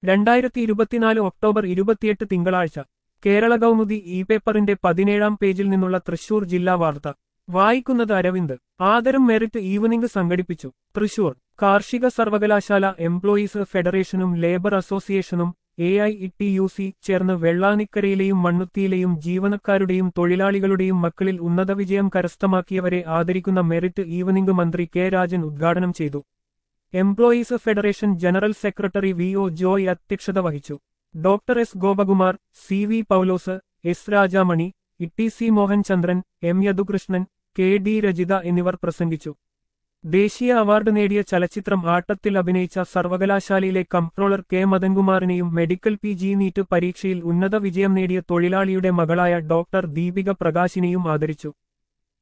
രണ്ടായിരത്തി ഇരുപത്തിനാല് ഒക്ടോബർ ഇരുപത്തിയെട്ട് തിങ്കളാഴ്ച കേരള കൗമുദി ഇ പേപ്പറിന്റെ പതിനേഴാം പേജിൽ നിന്നുള്ള തൃശൂർ ജില്ലാ വാർത്ത വായിക്കുന്നത് അരവിന്ദ് ആദരം മെറിറ്റ് ഈവനിംഗ് സംഘടിപ്പിച്ചു തൃശൂർ കാർഷിക സർവകലാശാല എംപ്ലോയീസ് ഫെഡറേഷനും ലേബർ അസോസിയേഷനും A I T U C ചേർന്ന് വെള്ളാനിക്കരയിലെയും മണ്ണുത്തിയിലെയും ജീവനക്കാരുടെയും തൊഴിലാളികളുടെയും മക്കളിൽ ഉന്നത വിജയം കരസ്ഥമാക്കിയവരെ ആദരിക്കുന്ന മെറിറ്റ് ഈവനിംഗ് മന്ത്രി കെ രാജൻ ഉദ്ഘാടനം ചെയ്തു employees federation general secretary V O Joy അധ്യക്ഷത വഹിച്ചു doctor S Gopakumar C V Paulose S Rajamani E C Mohan Chandran M Yadukrishnan K D Rajitha എന്നിവർ പ്രസംഗിച്ചു ദേശീയ അവാർഡ് നേടിയ ചലച്ചിത്രം ആട്ടത്തിൽ അഭിനയിച്ച സർവകലാശാലയിലെ കംട്രോളർ കെ മദൻകുമാറിനെയും മെഡിക്കൽ പി ജി നീറ്റ് പരീക്ഷയിൽ ഉന്നത വിജയം നേടിയ തൊഴിലാളിയുടെ മകളായ ഡോക്ടർ ദീപിക പ്രകാശിനെയും ആദരിച്ചു